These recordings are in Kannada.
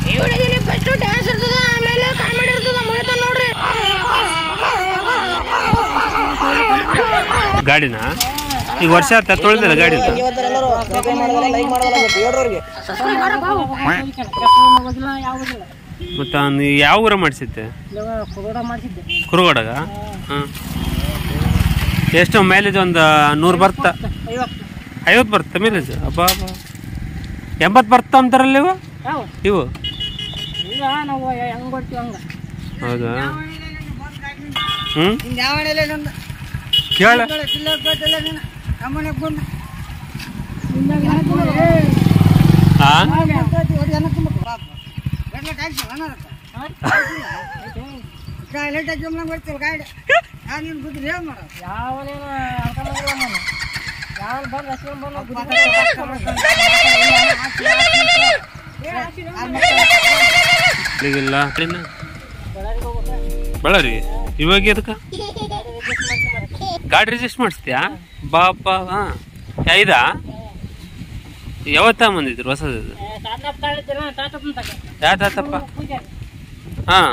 ಈ ವಿಡಿಯೋದಲ್ಲಿ ಫಸ್ಟ್ ಡ್ಯಾನ್ಸ್ ಇರ್ತದ ಆಮೇಲೆ ಕಾಮಿಡಿ ಇರ್ತದ ಮುಗಿತ ನೋಡ್ರಿ ಗಾಡಿನ ಈಗ ವರ್ಷ ಆತ ತೊಳೆದಿಲ್ಲ ಗಾಡಿ ಇವತ್ತರೆಲ್ಲರೂ ಸಬ್ಸ್ಕ್ರೈಬ್ ಮಾಡೋದಲ್ಲ ಲೈಕ್ ಮಾಡೋದಲ್ಲ ಗೊತ್ತು ಹೇಳ್ರವ್ರಿಗೆ ಹೋಗಿಲ್ಲ ಯಾವ ಹೋಗಿಲ್ಲ ಮತ್ತು ಅವ್ನು ಯಾವ ಊರ ಮಾಡಿಸಿದ್ದೆ ಇವಾಗ ಕುರುಡ ಮಾಡಿಸಿದ್ದೆ ಕುರುಗೋಡಗ ಹಾಂ ಎಷ್ಟು ಮೈಲೇಜ್ ಒಂದು ನೂರು ಬರ್ತಾ ಐವತ್ತು ಐವತ್ತು ಬರುತ್ತೆ ಮೈಲೇಜ್ ಅಬ್ಬಾ ಅಬ್ಬಾ ಎಂಬತ್ತು ಬರ್ತಾ ಅಂತಾರಲ್ಲ ಇವು ಯಾವ ಇವು ಈಗ ನಾವು ಹೆಂಗ್ ಕೊಡ್ತೀವಿ ಹಂಗ ಹೌದಾ ಹ್ಞೂ ಯಾವ ಕೇಳ ಹಾಂ ಯಾವನೇನು ಅರ್ಕೊಂಬಂದಿಲ್ಲ ನಾನು ಯಾವನ್ ಬಂದು ಹಚ್ಕೊಂಡ್ ಬಂದು ಈಗಿಲ್ಲ ಬಳ್ಳಾರಿ ಇವಾಗ ಎದಕ್ಕೆ ಗಾಡಿ ರಿಜಿಸ್ಟರ್ ಮಾಡಿಸ್ತೀಯಾ ಬಾಪ ಹಾಂ ಐದಾ ಯಾವತ್ತ ಬಂದಿದ್ರು ಹೊಸದು ಟಾಟಾ ತಾಳಿದ್ದಿಲ್ಲ ಟಾಟಾ ತಗ ಯಾವ ತಾತಪ್ಪ ಪೂಜೆ ಹಾಂ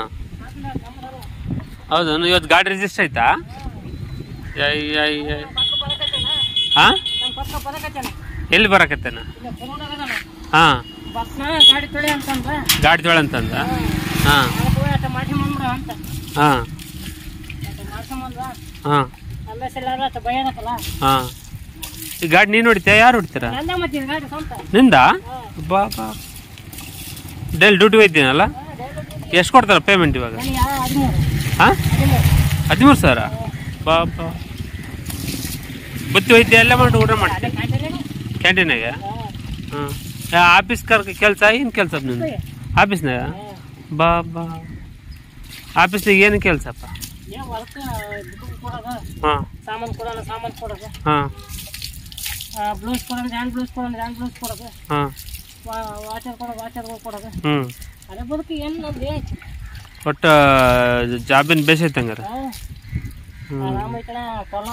ಹೌದು ಇವತ್ತು ಗಾಡಿ ರಿಜಿಸ್ಟರ್ ಆಯ್ತಾ ಐ ಐ ಐ ಹಾಂ ನಮ್ಮ ಪಕ್ಕ ಬರಕತ್ತೇನ ಎಲ್ಲಿ ಬರಕತ್ತೇನ ಇಲ್ಲ ಕುರುಡಗದಾನ ಹಾಂ ಬಸ್ನ ಗಾಡಿ ತೊಳಿ ಅಂತಂದ್ರ ಗಾಡಿ ತೊಳಂತಂದ ಹಾಂ ಅದಕ್ಕೆ ಹೋಗಿ ಅಟ್ಟ ಮಾಡ್ಕೊಂಬಂದ್ರ ಅಂತ ಹಾಂ ಅಟ್ಟ ಮಾಡ್ಕೊಂಬಂದ್ರ ಹಾಂ ಅಲ್ಲೇ ಸಿಲ್ಲಾರ ಅಟ್ಟ ಭಯನಕಲ್ಲ ಹಾಂ ಈ ಗಾಡಿ ನೀನು ಹೊಡಿತೀಯ ಯಾರು ಹೊಡಿತೀರ ನಂದ ಮತ್ತೆ ಗಾಡಿ ಸ್ವಂತ ನಿಂದ ಬಾ ಬಾ ಡೈಲಿ ಡ್ಯೂಟಿ ಹೋಯ್ತೀನಲ್ಲ ಎಷ್ಟು ಕೊಡ್ತಾರ ಪೇಮೆಂಟ್ ಇವಾಗ ನನಗೆ ಯಾವ ಹದಿಮೂರು ಹಾಂ ಹದಿಮೂರು ಹದಿಮೂರು ಸಾವಿರ ಬಾ ಬಾ ಬತ್ತಿ ಹೋಯ್ತಿ ಎಲ್ಲ ಮಾಡಿ ಊಟ ಮಾಡ್ತೀವಿ ಅದೇ ಕಾಯ್ತಾನೆ ಕ್ಯಾಂಟೀನಾಗೆ ಹಾಂ ಆಫೀಸ್ ಕರ್ಕ ಕೆಲಸ ಏನು ಕೆಲಸ ನಿಂದು ಆಫೀಸ್ನಾಗ ಬಾ ಬಾ ಆಫೀಸ್ನಾಗ ಏನು ಕೆಲಸಪ್ಪ ಏನ್ ಹೊಲಕ್ಕ ದುಡ್ಡು ಕೊಡೋದು ಹಾಂ ಸಾಮಾನು ಕೊಡೋಣ ಸಾಮಾನು ಕೊಡೋದು ಹಾಂ ಬ್ಲೌಸ್ ಕೊಡೋಣ ಹ್ಯಾಂಡ್ ಬ್ಲೌಸ್ ಕೊಡೋಣ ಹ್ಯಾಂಡ್ ಬ್ಲೌಸ್ ಕೊಡೋದು ಹಾಂ ವಾಚರ್ ಕೊಡೋದು ವಾಚರ್ಗಳು ಕೊಡೋದು ಹ್ಞೂ ಅದೇ ಬದುಕು ಏನು ನಮ್ದು ಏನೈತಿ ಒಟ್ಟು ಜಾಬಿನ ಬೇಸೈತೆ ಹಂಗಾರೆ ಹ್ಞೂ ಆರಾಮ ಐತಣ ಕೊಲ್ಲ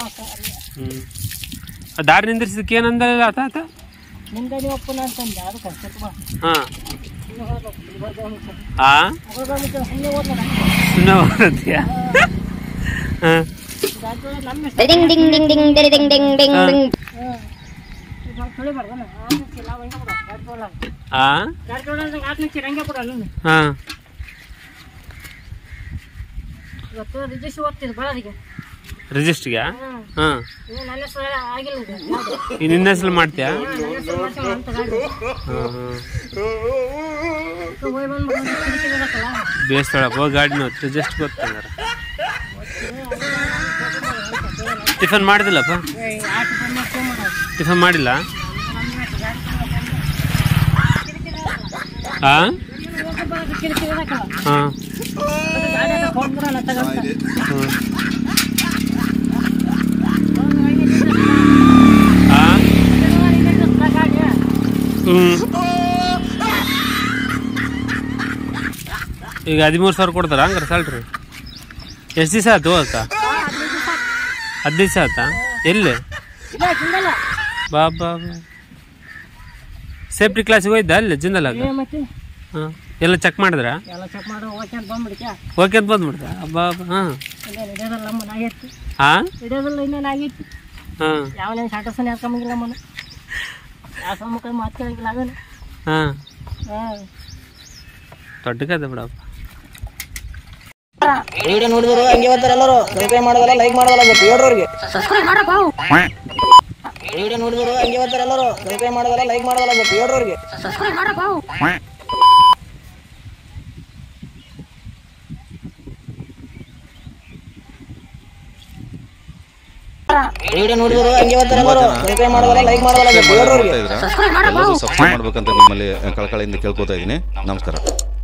ಹ್ಞೂ ದಾರಿ ನಿಂದಿರ್ಸಿದಕ್ಕೆ ಏನಂದ ಆತ ಆತ ನಿಂದ ನೀವು ಒಪ್ಪನ ಅಂತಂದೆ ಅದಕ್ಕೆ ಸ್ವಲ್ಪ ಹಾಂ ಸುಮ್ಮನೆ ಹೋಗ್ಬೇಕು ಇಲ್ಲಿ ಬರ್ದು ಹೋಗ್ಬೇಕು. ಹಾಂ ಹೋಗೋದು ಮತ್ತೆ ಸುಮ್ಮನೆ ಓದ್ಬೇಡ ಸುಮ್ಮನೆ ಬರುತ್ತೀಯಾ ಹಾಂ ಗಾಡಿ ಒಳಗೆ ನಮ್ಮ ಇಷ್ಟ. Ding ding ding ding ding ding ding ding ding ಹ್ಮ್. ಇದು ತೊಳಿಬಾರ್ದನ? ಆರು ನಿಂಚಿ ನಾವು ಹಿಂಗೆ ಬಿಡು, ಗಾಡಿ ತೊಗೊಳಲ್ಲ. ಹಾಂ ಗಾಡಿ ತೊಗೊಳಲ್ಲ, ಆರು ನಿಂಚಿ ಹಂಗೆ ಬಿಡು ನೀನು. ಹಾಂ ಇವತ್ತು ರಿಜಿಸ್ಟ್ರ್ ಓದ್ತಿದ್ದು ಬಳ್ಳಾರಿಗೆ ರಿಜಿಸ್ಟ್ರಿಗೆ ಹ್ಮ್. ಹಾಂ ಇನ್ನು ನನ್ನ ಹೆಸರು ಆಗಿಲ್ಲ ಇದು ಗಾಡಿ. ಈ ನಿನ್ನ ಹೆಸರು ಮಾಡ್ತೀಯಾ ಹ್ಮ್, ನನ್ನ ಹೆಸರು ಮಾಡ್ಸ್ಕೊಂಡ್ ಅಂತ ಗಾಡಿ. ಹಾಂ ಹಾಂ ಅದಕ್ಕೆ ಹೋಗಿ ಬಂದ್ಬಿಟ್ಟು ಒಂದು ಕಿಟಕಿ ಇರತ್ತಲ್ಲ, ಬೇಸ್ತಳಪ್ಪ ಗಾಡಿನ ರಿಜಿಸ್ಟ್ ಗೊತ್ತಂಗಾರ ಟಿಫನ್ ಮಾಡಿದಿಲ್ಲಪ್ಪ ಏ, ಆಟೋ ಬಂದ್ಮೇಲೆ ಫೋನ್ ಮಾಡೋದು. ಟಿಫನ್ ಮಾಡಿಲ್ಲ ನಮ್ಗೆ ಆಯ್ತು, ಗಾಡಿ ತಗೊಂಡು ಹಾಂ ಹೋಗಿ ಬರೋದು ಕಿಟಕಿ ಇರತ್ತಲ್ಲ. ಹಾಂ ಗಾಡಿ ಹತ್ರ ಫೋನ್ ಬರೋಣ ತಗೊಂತ. ಹ್ಞೂ ಅವ್ನು ಹಂಗೆ ನಿಂತಿರ್ತಾನ. ಹಾಂ ಅದನ್ನ ಮಾಡಿ ನಿಂತಿರ್ತಾನ ಗಾಡಿ. ಹ್ಞೂ ಈಗ ಹದಿಮೂರು ಸಾವಿರ ಕೊಡ್ತಾರ ಹಂಗಾರೆ ಸ್ಯಾಲ್ರಿ ಎಷ್ಟು ದಿವಸ ಆಯ್ತು ಹೋಗಕ್ಕ ಹದಿನೈದು ದಿವಸ ಆಯ್ತಾ ಎಲ್ಲಿ ಇಲ್ಲ, ಜಿಂದಲ್ಲ. ಬಾ ಬಾ ಬಾ ಸೇಫ್ಟಿ ಕ್ಲಾಸಿಗೆ ಹೋಯ್ತಾ ಅಲ್ಲಿ ಜಿಂದಲಾಗ ಏ ಮತ್ತೆ ಹಾಂ ಎಲ್ಲ ಚೆಕ್ ಮಾಡಿದ್ರಾ ಎಲ್ಲ ಚೆಕ್ ಮಾಡು ಓಕೆ ಅಂತ ಬಂದ್ಬಿಡ್ತ್ಯಾ ಓಕೆ ಅಂತ ಬಂದ್ಬಿಡ್ತ ಅಬ್ಬಾ ಹಾಂ ಇನ್ನೇನು ಹಿಡಿಯೋದಲ್ಲ ನಮ್ಮನ್ನ ಆಗೈತಿ ಹಾಂ ಹಿಡಿಯೋದಲ್ಲ ಇನ್ನೇನು ಆಗೈತಿ ಹಾಂ ಯಾವನೇನು ಸಾಟಸನೆ ಹಾಕೊಂಬಂಗಿಲ್ಲ ನಮ್ಮನ್ನ ಯಾವ ಸಮ್ಮುಖ ಮಾತು ಕೇಳಂಗಿಲ್ಲ ಅದನ್ನು ಹಾಂ ಹಾಂ ದೊಡ್ಡ ಕತೆ ಬಿಡಪ್ಪ ವಿಡಿಯೋ ನೋಡಿದ್ರು ಹಂಗೆ ಇವತ್ತರೆಲ್ಲರೂ ಸಬ್ಸ್ಕ್ರೈಬ್ ಮಾಡೋದಲ್ಲ ಲೈಕ್ ಮಾಡೋದಲ್ಲ ಗೊತ್ತು ಹೇಳ್ರವ್ರಿಗೆ ಸಬ್ಸ್ಕ್ರೈಬ್ ಮಾಡಪ್ಪ ವಿಡಿಯೋ ನೋಡಿದ್ರು ಹಂಗೆ ಇವತ್ತರೆಲ್ಲರೂ ಸಬ್ಸ್ಕ್ರೈಬ್ ಮಾಡೋದಲ್ಲ ಲೈಕ್ ಮಾಡೋದಲ್ಲ ಗೊತ್ತು ಹೇಳ್ರವ್ರಿಗೆ ಸಬ್ಸ್ಕ್ರೈಬ್ ಮಾಡಪ್ಪ ವಿಡಿಯೋ ನೋಡಿದ್ರು ಹಂಗೆ ಇವತ್ತರೆಲ್ಲರೂ ಸಬ್ಸ್ಕ್ರೈಬ್ ಮಾಡೋದಲ್ಲ ಲೈಕ್ ಮಾಡೋದಲ್ಲ ಗೊತ್ತು ಹೇಳ್ರವ್ರಿಗೆ ಸಬ್ಸ್ಕ್ರೈಬ್ ಮಾಡಪ್ಪ ಎಲ್ಲರೂ ಸಬ್ಸ್ಕ್ರೈಬ್ ಮಾಡ್ಬೇಕಂತ ನಿಮ್ಮಲ್ಲಿ ಕಳಕಳಿಯಿಂದ ಕೇಳ್ಕೊತಾ ಇದ್ದೀನಿ ನಮಸ್ಕಾರ